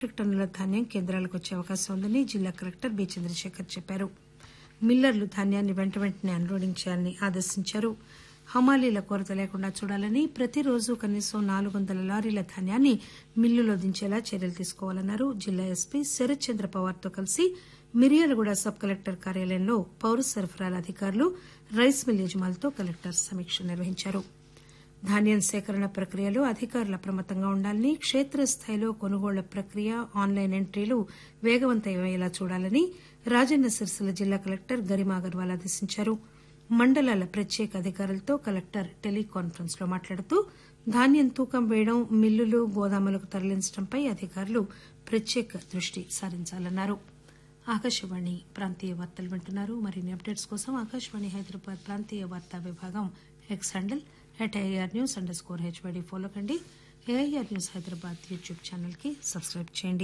metric టన్నుల ధాన్యం కేంద్రాలకు వచ్చే అవకాశం ఉందని జిల్లా కలెక్టర్ బి చంద్రశేఖర్ చెప్పారు మిల్లర్లు ధాన్యాన్ని వెంట వెంటనే అన్లోడింగ్ చేయాలని ఆదేశించారు హమాలీల కొరత లేకుండా చూడాలని ప్రతిరోజు కనీసం నాలుగు వందల లారీల ధాన్యాన్ని మిల్లులో దించేలా చర్యలు తీసుకోవాలన్నారు జిల్లా ఎస్పీ శరత్ చంద్ర పవార్తో కలిసి మిర్యాలగూడ సబ్ కలెక్టర్ కార్యాలయంలో పౌర సరఫరాల అధికారులు రైస్ మిల్ యజమానులతో కలెక్టర్ సమీక్ష నిర్వహించారు ధాన్యం సేకరణ ప్రక్రియలో అధికారులు అప్రమత్తంగా ఉండాలని క్షేత్రస్థాయిలో కొనుగోళ్ల ప్రక్రియ ఆన్లైన్ ఎంట్రీలు వేగవంతమయ్యేలా చూడాలని రాజన్న సిరిసిల్ల జిల్లా కలెక్టర్ గరిమా అగర్వాల్ ఆదేశించారు మండలాల ప్రత్యేక అధికారులతో కలెక్టర్ టెలికాన్ఫరెన్స్ లో మాట్లాడుతూ ధాన్యం తూకం వేయడం మిల్లులు గోదాములకు తరలించడంపై అధికారులు ప్రత్యేక దృష్టి సారించాలన్నారు ఆకాశవాణి ప్రాంతీయ వార్తలు వింటున్నారు మరిన్ని అప్డేట్స్ కోసం ఆకాశవాణి హైదరాబాద్ ప్రాంతీయ వార్తా విభాగం X handle at AIR news under score HYD follow కండి AIR news Hyderabad YouTube channel కి సబ్స్క్రైబ్ చేయండి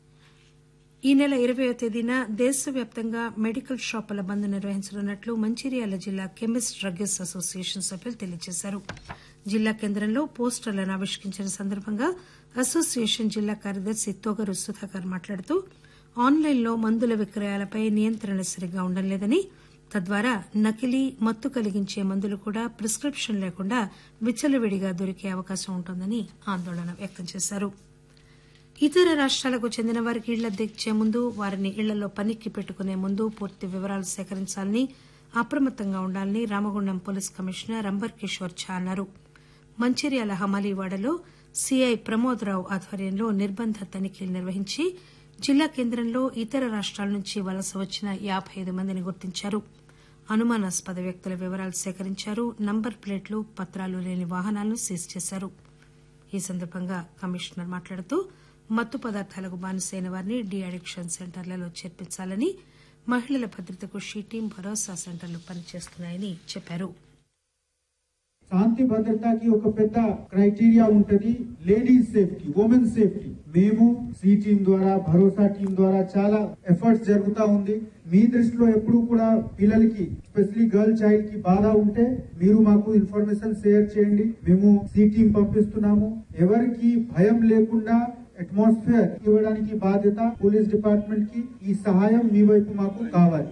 ఈ నెల ఇరవయో తేదీన దేశవ్యాప్తంగా మెడికల్ షాపుల బంద్ నిర్వహించనున్నట్లు మంచిర్యాల జిల్లా కెమిస్ట్ డ్రగ్గిస్ట్ అసోసియేషన్ సభ్యులు తెలియజేశారు జిల్లా కేంద్రంలో పోస్టర్లను ఆవిష్కరించిన సందర్భంగా అసోసియేషన్ జిల్లా కార్యదర్శి తోగరు సుధాకర్ మాట్లాడుతూ ఆన్లైన్లో మందుల విక్రయాలపై నియంత్రణ సరిగ్గా ఉండడం లేదని తద్వారా నకిలీ మత్తు కలిగించే మందులు కూడా ప్రిస్క్రిప్షన్ లేకుండా విచ్చలవిడిగా దొరికే అవకాశం ఉంటోందని ఆందోళన వ్యక్తం చేశారు ఇతర రాష్ట్రాలకు చెందిన వారికి ఇళ్ల దిచ్చే ముందు వారిని ఇళ్లలో పనికి పెట్టుకునే ముందు పూర్తి వివరాలు సేకరించాలని అప్రమత్తంగా ఉండాలని రామగుండం పోలీస్ కమిషనర్ అంబర్ కిషోర్ ఝా అన్నారు మంచిర్యాల హమాలీవాడలో సీఐ ప్రమోదరావు ఆధ్వర్యంలో నిర్బంధ తనిఖీలు నిర్వహించి జిల్లా కేంద్రంలో ఇతర రాష్ట్రాల నుంచి వలస వచ్చిన యాబై ఐదు మందిని గుర్తించారు అనుమానాస్పద వ్యక్తుల వివరాలు సేకరించారు నంబర్ ప్లేట్లు పత్రాలు లేని వాహనాలను సీజ్ చేశారు ఈ సందర్భంగా కమిషనర్ మాట్లాడుతూ మత్తు పదార్థాలకు బానిసైన వారిని డీ అడిక్షన్ సెంటర్లలో చేర్పించాలని మహిళల భద్రతకు షీ టీం భరోసా సెంటర్లు పనిచేస్తున్నాయని చెప్పారు శాంతి భద్రతకి ఒక పెద్ద క్రైటీరియా ఉంటది లేడీస్ సేఫ్టీ ఉమెన్ సేఫ్టీ మేము సి టీం ద్వారా భరోసా టీం ద్వారా చాలా ఎఫర్ట్స్ జరుగుతా ఉంది మీ దృష్టిలో ఎప్పుడు కూడా పిల్లలకి స్పెషలీ గర్ల్ చైల్డ్ కి బాధ ఉంటే మీరు మాకు ఇన్ఫర్మేషన్ షేర్ చేయండి మేము సి టీం పంపిస్తున్నాము ఎవరికి భయం లేకుండా అట్మాస్ఫియర్ ఇవ్వడానికి బాధ్యత పోలీస్ డిపార్ట్మెంట్ కి ఈ సహాయం మీ వైపు మాకు కావాలి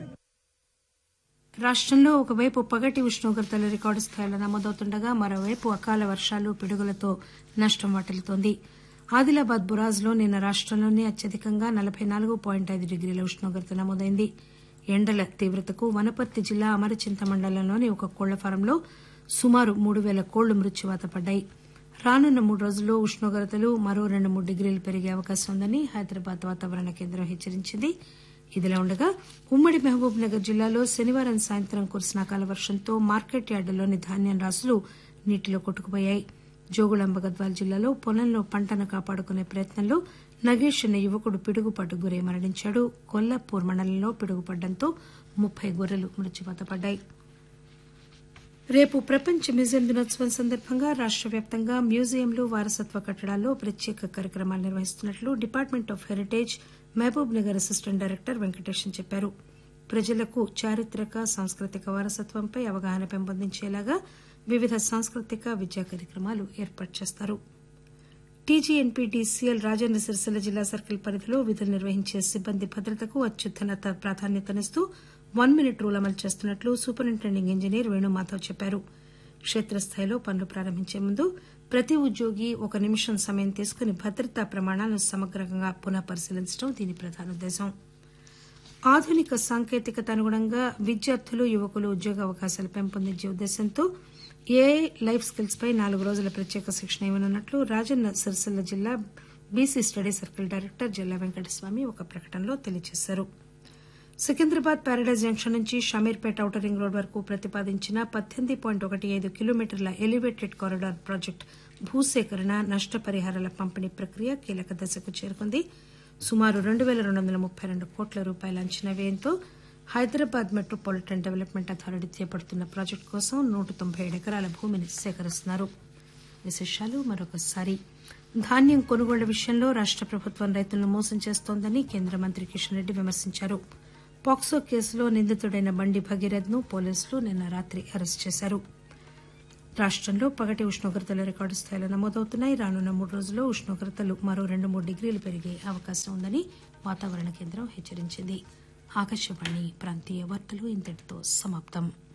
రాష్టంలో ఒకవైపు పగటి ఉష్ణోగ్రతలు రికార్డు స్థాయిలో నమోదవుతుండగా మరోవైపు అకాల వర్షాలు పిడుగులతో నష్టం వాటిల్తోంది ఆదిలాబాద్ బురాజ్లో నిన్న రాష్టంలోనే అత్యధికంగా నలబై నాలుగు పాయింట్ ఐదు డిగ్రీల ఉష్ణోగ్రత నమోదైంది ఎండల తీవ్రతకు వనపర్తి జిల్లా అమరచింత మండలంలోని ఒక కోళ్ల ఫారంలో సుమారు మూడు పేల కోళ్లు మృత్యువాత పడ్డాయి రానున్న మూడు రోజుల్లో ఉష్ణోగ్రతలు మరో రెండు మూడు డిగ్రీలు పెరిగే అవకాశం ఉందని హైదరాబాద్ వాతావరణ కేంద్రం హెచ్చరించింది ఇదిలా ఉండగా ఉమ్మడి మహబూబ్ నగర్ జిల్లాలో శనివారం సాయంత్రం కురిసిన అకాల వర్షంతో మార్కెట్ యార్డులోని ధాన్యం రాసులు నీటిలో కొట్టుకుపోయాయి జోగుళంబ గద్వాల్ జిల్లాలో పొలంలో పంటను కాపాడుకునే ప్రయత్నంలో నగేష్ అనే యువకుడు పిడుగుపాటు గురై మరణించాడు కొల్లాపూర్ మండలంలో పిడుగుపడడంతో ముప్పై గొర్రెలు మృత్యువాత పడ్డాయి రేపు ప్రపంచ మ్యూజియం దినోత్సవం సందర్భంగా రాష్ట వ్యాప్తంగా మ్యూజియంలు వారసత్వ కట్టడాల్లో ప్రత్యేక కార్యక్రమాలు నిర్వహిస్తున్నట్లు department of heritage Mahabub Nagar assistant director Venkatesan చెప్పారు ప్రజలకు చారిత్రక సాంస్కృతిక వారసత్వంపై అవగాహన పెంపొందించేలాగా వివిధ సాంస్కృతిక విద్యా కార్యక్రమాలు ఏర్పాటు చేస్తారు టీజీఎన్పీడీసీఎల్ రాజన్న సిరిసిల్ల జిల్లా సర్కిల్ పరిధిలో విధులు నిర్వహించే సిబ్బంది భద్రతకు అత్యున్నత ప్రాధాన్యతనిస్తూ వన్ మినిట్ రూల్ అమలు చేస్తున్నట్లు సూపరింటెండింగ్ ఇంజనీర్ వేణుమాధవ్ చెప్పారు క్షేత్రస్థాయిలో పనులు ప్రారంభించే ముందు ప్రతి ఉద్యోగి ఒక నిమిషం సమయం తీసుకుని భద్రతా ప్రమాణాలను సమగ్రంగా పునః పరిశీలించడం దీని ప్రధాన ఉద్దేశం ఆధునిక సాంకేతికత అనుగుణంగా విద్యార్థులు యువకులు ఉద్యోగ అవకాశాలు పెంపొందించే ఉద్దేశంతో ఏఐ లైఫ్ స్కిల్స్ పై నాలుగు రోజుల ప్రత్యేక శిక్షణ ఇవ్వనున్నట్లు రాజన్న సిరిసిల్ల జిల్లా బీసీ స్టడీ సర్కిల్ డైరెక్టర్ జిల్లా వెంకటస్వామి ఒక ప్రకటనలో తెలియజేశారు సికింద్రాబాద్ ప్యారడైజ్ జంక్షన్ నుంచి షమీర్పేట ఔటర్ రింగ్ రోడ్ వరకు ప్రతిపాదించిన పద్దెనిమిది పాయింట్ ఒకటి ఐదు కిలోమీటర్ల ఎలివేటెడ్ కారిడార్ ప్రాజెక్టు భూసేకరణ నష్టపరిహారాల పంపిణీ ప్రక్రియ కీలక దశకు చేరుకుంది సుమారు రెండు పేల రెండు వందల ముప్పై రెండు కోట్ల రూపాయల అంచనా వ్యయంతో హైదరాబాద్ మెట్రోపాలిటన్ డెవలప్మెంట్ అథారిటీ చేపడుతున్న ప్రాజెక్టు కోసం నూట తొంభై ఏడు ఎకరాల భూమిని సేకరిస్తున్నారు విశేషాలు మరొకసారి ధాన్యం కొనుగోళ్ల విషయంలో రాష్ట ప్రభుత్వం రైతులను మోసం చేస్తోందని కేంద్ర మంత్రి కిషన్ రెడ్డి విమర్శించారు పాక్సో కేసులో నిందితుడైన బండి భగీరథ్ ను పోలీసులు నిన్న రాత్రి అరెస్టు చేశారు రాష్టంలో పగటి ఉష్ణోగ్రతలు రికార్డు స్థాయిలో నమోదవుతున్నాయి రానున్న మూడు రోజుల్లో ఉష్ణోగ్రతలు మరో రెండు మూడు డిగ్రీలు పెరిగే అవకాశం ఉందని వాతావరణ కేంద్రం హెచ్చరించింది ఆకాశవాణి ప్రాంతీయ వార్తలు ఇంతటితో సమాప్తం